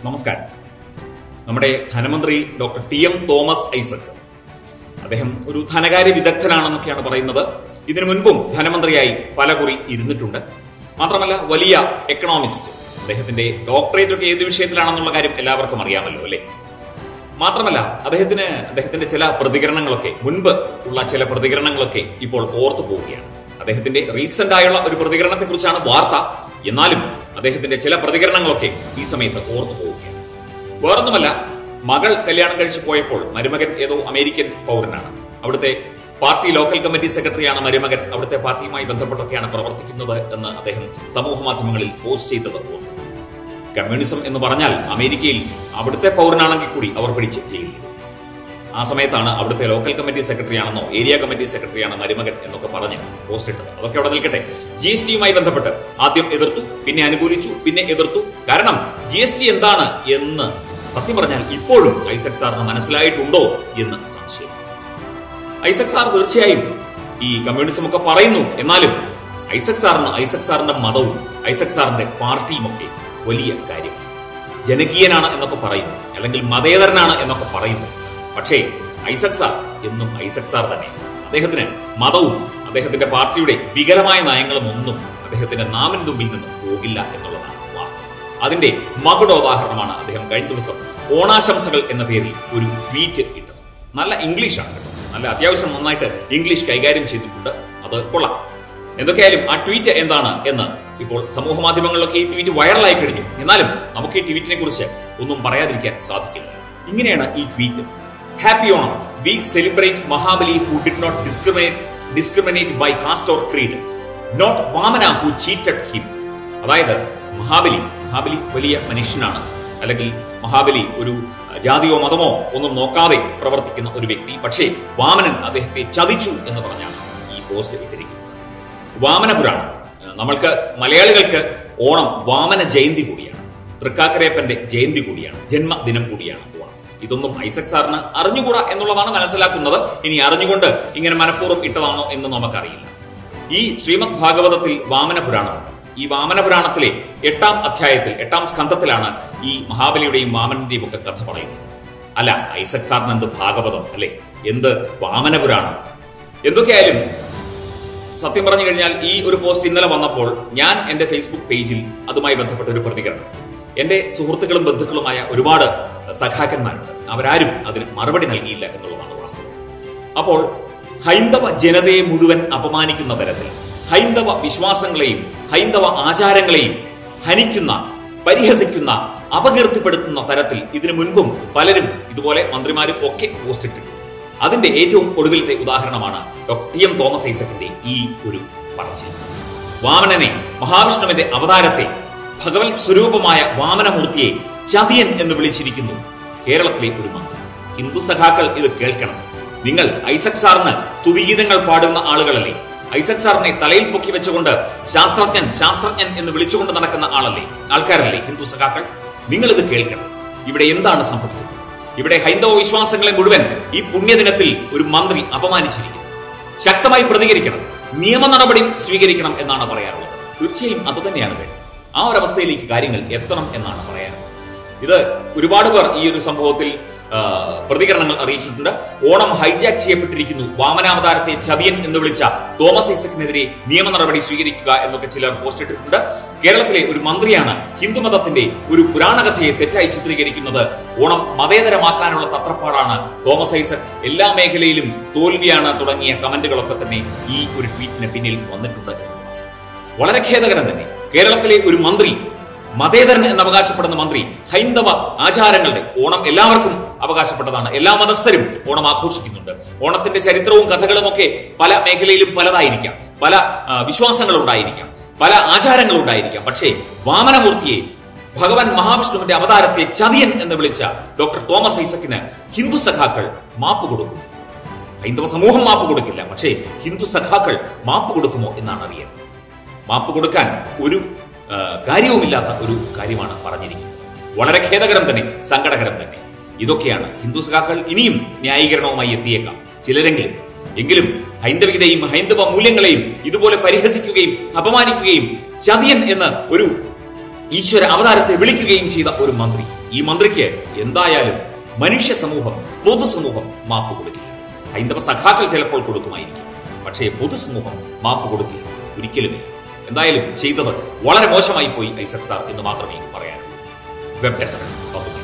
നമസ്കാരം നമ്മുടെ ധനമന്ത്രി doctor T M Thomas Isaac അദ്ദേഹം ഒരു ധനകാര്യ വിദഗ്ധനാണെന്നൊക്കെയാണ് പറയുന്നത് ഇതിനു മുൻപും ധനമന്ത്രിയായി പലകുറി ഇരുന്നിട്ടുണ്ട് മാത്രമല്ല വലിയ എക്കണോമിസ്റ്റ് അദ്ദേഹത്തിന്റെ ഡോക്ടറേറ്റ് ഒക്കെ ഏത് വിഷയത്തിലാണെന്നുള്ള കാര്യം എല്ലാവർക്കും അറിയാമല്ലോ അല്ലേ മാത്രമല്ല അദ്ദേഹത്തിന് അദ്ദേഹത്തിന്റെ ചില പ്രതികരണങ്ങളൊക്കെ മുൻപ് ഉള്ള ചില പ്രതികരണങ്ങളൊക്കെ ഇപ്പോൾ ഓർത്തു പോവുകയാണ് അദ്ദേഹത്തിന്റെ റീസെന്റ് ആയുള്ള ഒരു പ്രതികരണത്തെ കുറിച്ചാണ് വാർത്ത എന്നാലും അദ്ദേഹത്തിന്റെ ചില പ്രതികരണങ്ങളൊക്കെ ഈ സമയത്ത് ഓർത്തു പോവുകയാണ് വേറൊന്നുമല്ല മകൾ കല്യാണം കഴിച്ചു പോയപ്പോൾ മരുമകൻ ഏതോ അമേരിക്കൻ പൗരനാണ് അവിടുത്തെ പാർട്ടി ലോക്കൽ കമ്മിറ്റി സെക്രട്ടറിയാണ് മരുമകൻ അവിടുത്തെ പാർട്ടിയുമായി ബന്ധപ്പെട്ടൊക്കെയാണ് പ്രവർത്തിക്കുന്നത് എന്ന് അദ്ദേഹം സമൂഹ മാധ്യമങ്ങളിൽ പോസ്റ്റ് ചെയ്തത് ഓർത്തു കമ്മ്യൂണിസം എന്ന് പറഞ്ഞാൽ അമേരിക്കയിൽ അവിടുത്തെ പൗരനാണെങ്കിൽ കൂടി അവർ പിടിച്ച് ജയിലിൽ ആ സമയത്താണ് അവിടുത്തെ ലോക്കൽ കമ്മിറ്റി സെക്രട്ടറി ആണെന്നോ ഏരിയ കമ്മിറ്റി സെക്രട്ടറിയാണ് മരുമകൻ എന്നൊക്കെ പറഞ്ഞ് പോസ്റ്റ് ഇട്ടത് അതൊക്കെ അവിടെ നിൽക്കട്ടെ ജി എസ് ടിയുമായി ബന്ധപ്പെട്ട് ആദ്യം എതിർത്തു പിന്നെ അനുകൂലിച്ചു പിന്നെ എതിർത്തു കാരണം ജി എസ് ടി എന്താണ് എന്ന് സത്യം പറഞ്ഞാൽ ഇപ്പോഴും ഐസക് സാറിന് മനസ്സിലായിട്ടുണ്ടോ എന്ന് സംശയം ഐസക് സാർ തീർച്ചയായും ഈ കമ്മ്യൂണിസം ഒക്കെ പറയുന്നു എന്നാലും ഐസക് സാറിന് ഐസക് സാറിന്റെ മതവും ഐസക് സാറിന്റെ പാർട്ടിയും ഒക്കെ വലിയ കാര്യം ജനകീയനാണ് എന്നൊക്കെ പറയുന്നു അല്ലെങ്കിൽ മതേതരനാണ് എന്നൊക്കെ പറയുന്നു പക്ഷേ ഐസക് സാർ എന്നും ഐസക് സാർ തന്നെ അദ്ദേഹത്തിന് മതവും അദ്ദേഹത്തിന്റെ പാർട്ടിയുടെ വികലമായ നയങ്ങളും ഒന്നും അദ്ദേഹത്തിന്റെ നാമിൻ തുമ്പിൽ നിന്ന് പോകില്ല എന്നുള്ളതാണ് വാസ്തവം അതിന്റെ മകുടോദാഹരണമാണ് അദ്ദേഹം കഴിഞ്ഞ ദിവസം ഓണാശംസകൾ എന്ന പേരിൽ ഒരു ട്വീറ്റ് ഇട്ടത് നല്ല ഇംഗ്ലീഷാണ് കേട്ടോ നല്ല അത്യാവശ്യം നന്നായിട്ട് ഇംഗ്ലീഷ് കൈകാര്യം ചെയ്തിട്ടുണ്ട് അത് കൊള്ളാം എന്തൊക്കെയായാലും ആ ട്വീറ്റ് എന്താണ് എന്ന് ഇപ്പോൾ സമൂഹ മാധ്യമങ്ങളിലൊക്കെ ഈ ട്വീറ്റ് വൈറലായി കഴിഞ്ഞു എന്നാലും നമുക്ക് ഈ ട്വീറ്റിനെ കുറിച്ച് ഒന്നും പറയാതിരിക്കാൻ സാധിക്കില്ല ഇങ്ങനെയാണ് ഈ tweet happy Onam we celebrate Mahabali who did not discriminate discriminate by caste or creed not Vamana who cheated him അതായത് മഹാബലി മഹാബലി വലിയ മനുഷ്യനാണ് അല്ലെങ്കിൽ മഹാബലി ഒരു ജാതിയോ മതമോ ഒന്നും നോക്കാതെ പ്രവർത്തിക്കുന്ന ഒരു വ്യക്തി പക്ഷേ വാമനൻ അദ്ദേഹത്തെ ചതിച്ചു എന്ന് പറഞ്ഞാണ് ഈ പോസ്റ്റ് ഇട്ടിരിക്കുന്നത് വാമന പുരാണം നമ്മൾക്ക് മലയാളികൾക്ക് ഓണം വാമന ജയന്തി കൂടിയാണ് തൃക്കാക്കരയപ്പന്റെ ജയന്തി കൂടിയാണ് ജന്മദിനം കൂടിയാണ് ഓണം ഇതൊന്നും ഐസക് സാറിന് അറിഞ്ഞുകൂടാ എന്നുള്ളതാണ് മനസ്സിലാക്കുന്നത് ഇനി അറിഞ്ഞുകൊണ്ട് ഇങ്ങനെ മനഃപൂർവ്വം ഇട്ടതാണോ എന്ന് നമുക്കറിയില്ല ഈ ശ്രീമദ് ഭാഗവതത്തിൽ വാമന പുരാണമുണ്ട് ഈ വാമന പുരാണത്തിലെ എട്ടാം അധ്യായത്തിൽ എട്ടാം സ്കന്ധത്തിലാണ് ഈ മഹാബലിയുടെയും വാമനന്റെയും ഒക്കെ കഥ പറയുന്നത് അല്ല ഐസക് സാറിന് എന്ത് ഭാഗവതം അല്ലെ എന്ത് വാമന പുരാണം എന്തൊക്കെയായാലും സത്യം പറഞ്ഞു കഴിഞ്ഞാൽ ഈ ഒരു പോസ്റ്റ് ഇന്നലെ വന്നപ്പോൾ ഞാൻ എന്റെ ഫേസ്ബുക്ക് പേജിൽ അതുമായി ബന്ധപ്പെട്ട ഒരു പ്രതികരണം എന്റെ സുഹൃത്തുക്കളും ബന്ധുക്കളുമായ ഒരുപാട് സഖാക്കന്മാരുണ്ട് അവരാരും അതിന് മറുപടി നൽകിയില്ല എന്നുള്ളതാണ് വാസ്തവം അപ്പോൾ ഹൈന്ദവ ജനതയെ മുഴുവൻ അപമാനിക്കുന്ന തരത്തിൽ ഹൈന്ദവ വിശ്വാസങ്ങളെയും ഹൈന്ദവ ആചാരങ്ങളെയും ഹനിക്കുന്ന പരിഹസിക്കുന്ന അപകീർത്തിപ്പെടുത്തുന്ന തരത്തിൽ ഇതിനു മുൻപും പലരും ഇതുപോലെ മന്ത്രിമാരും ഒക്കെ പോസ്റ്റ് ഇട്ടിട്ടുണ്ട് അതിന്റെ ഏറ്റവും ഒടുവിലത്തെ ഉദാഹരണമാണ് ഡോക്ടർ ടി എം തോമസ് ഐസക്കിന്റെ ഈ ഒരു പറച്ചിൽ വാമനനെ മഹാവിഷ്ണുവിന്റെ അവതാരത്തെ ഭഗവത് സ്വരൂപമായ വാമനമൂർത്തിയെ ചതിയൻ എന്ന് വിളിച്ചിരിക്കുന്നു കേരളത്തിലെ ഒരു മന്ത്രി ഹിന്ദു സഖാക്കൾ ഇത് കേൾക്കണം നിങ്ങൾ ഐസക് സാറിന് സ്തുതിഗീതങ്ങൾ പാടുന്ന ആളുകളല്ലേ ഐസക് സാറിനെ തലയിൽ പൊക്കി വെച്ചുകൊണ്ട് ശാസ്ത്രജ്ഞൻ ശാസ്ത്രജ്ഞൻ എന്ന് വിളിച്ചുകൊണ്ട് നടക്കുന്ന ആളല്ലേ ആൾക്കാരല്ലേ ഹിന്ദു സഖാക്കൾ നിങ്ങൾ ഇത് കേൾക്കണം ഇവിടെ എന്താണ് സംഭവിക്കുന്നത് ഇവിടെ ഹൈന്ദവ വിശ്വാസങ്ങളെ മുഴുവൻ ഈ പുണ്യദിനത്തിൽ ഒരു മന്ത്രി അപമാനിച്ചിരിക്കുന്നു ശക്തമായി പ്രതികരിക്കണം നിയമ നടപടി സ്വീകരിക്കണം എന്നാണ് പറയാറുള്ളത് തീർച്ചയായും അത് തന്നെയാണ് വേണ്ടത് ആ ഒരു അവസ്ഥയിലേക്ക് കാര്യങ്ങൾ എത്തണം എന്നാണ് പറയാറുള്ളത് ഇത് ഒരുപാട് പേർ ഈ ഒരു സംഭവത്തിൽ പ്രതികരണങ്ങൾ അറിയിച്ചിട്ടുണ്ട് ഓണം ഹൈജാക്ക് ചെയ്യപ്പെട്ടിരിക്കുന്നു വാമനാവതാരത്തെ ചതിയൻ എന്ന് വിളിച്ച തോമസ് ഐസക്കിനെതിരെ നിയമ നടപടി സ്വീകരിക്കുക എന്നൊക്കെ ചിലർ പോസ്റ്റ് ഇട്ടിട്ടുണ്ട് കേരളത്തിലെ ഒരു മന്ത്രിയാണ് ഹിന്ദുമതത്തിന്റെ ഒരു പുരാണകഥയെ തെറ്റായി ചിത്രീകരിക്കുന്നത് ഓണം മതേതരമാക്കാനുള്ള തത്രപ്പാടാണ് തോമസ് ഐസക് എല്ലാ മേഖലയിലും തോൽവിയാണ് തുടങ്ങിയ കമന്റുകളൊക്കെ തന്നെ ഈ ഒരു ട്വീറ്റിന് പിന്നിൽ വന്നിട്ടുണ്ട് വളരെ ഖേദകരം തന്നെ കേരളത്തിലെ ഒരു മന്ത്രി മതേതരൻ എന്ന് അവകാശപ്പെടുന്ന മന്ത്രി ഹൈന്ദവ ആചാരങ്ങളുടെ ഓണം എല്ലാവർക്കും അവകാശപ്പെട്ടതാണ് എല്ലാ മതസ്ഥരും ഓണം ആഘോഷിക്കുന്നുണ്ട് ഓണത്തിന്റെ ചരിത്രവും കഥകളും ഒക്കെ പല മേഖലയിലും പലതായിരിക്കാം പല വിശ്വാസങ്ങൾ ഉണ്ടായിരിക്കാം പല ആചാരങ്ങൾ ഉണ്ടായിരിക്കാം പക്ഷേ വാമനമൂർത്തിയെ ഭഗവാൻ മഹാവിഷ്ണുവിന്റെ അവതാരത്തെ ചതിയൻ എന്ന് വിളിച്ച ഡോക്ടർ തോമസ് ഐസക്കിന് ഹിന്ദു സഖാക്കൾ മാപ്പ് കൊടുക്കും ഹൈന്ദവ സമൂഹം മാപ്പ് കൊടുക്കില്ല പക്ഷേ ഹിന്ദു സഖാക്കൾ മാപ്പ് കൊടുക്കുമോ എന്നാണ് അറിയേണ്ടത് മാപ്പ് കൊടുക്കാൻ ഒരു കാര്യവുമില്ലാത്ത ഒരു കാര്യമാണ് പറഞ്ഞിരിക്കുന്നത് വളരെ ഖേദകരം തന്നെ സങ്കടകരം തന്നെ ഇതൊക്കെയാണ് ഹിന്ദു സഖാക്കൾ ഇനിയും ന്യായീകരണവുമായി എത്തിയേക്കാം ചിലരെങ്കിലും എങ്കിലും ഹൈന്ദവികതയും ഹൈന്ദവ മൂല്യങ്ങളെയും ഇതുപോലെ പരിഹസിക്കുകയും അപമാനിക്കുകയും ചതിയൻ എന്ന് ഒരു ഈശ്വര അവതാരത്തെ വിളിക്കുകയും ചെയ്ത ഒരു മന്ത്രി ഈ മന്ത്രിക്ക് എന്തായാലും മനുഷ്യ സമൂഹം പൊതുസമൂഹം മാപ്പ് കൊടുക്കില്ല ഹൈന്ദവ സഖാക്കൾ ചിലപ്പോൾ കൊടുക്കുമായിരിക്കും പക്ഷേ പൊതുസമൂഹം മാപ്പ് കൊടുക്കില്ല ഒരിക്കലുമില്ല എന്തായാലും ചെയ്തത് വളരെ മോശമായി പോയി ഐസക് സാർ എന്ന് മാത്രമേ പറയാനുള്ളൂ വെബ് ഡെസ്ക്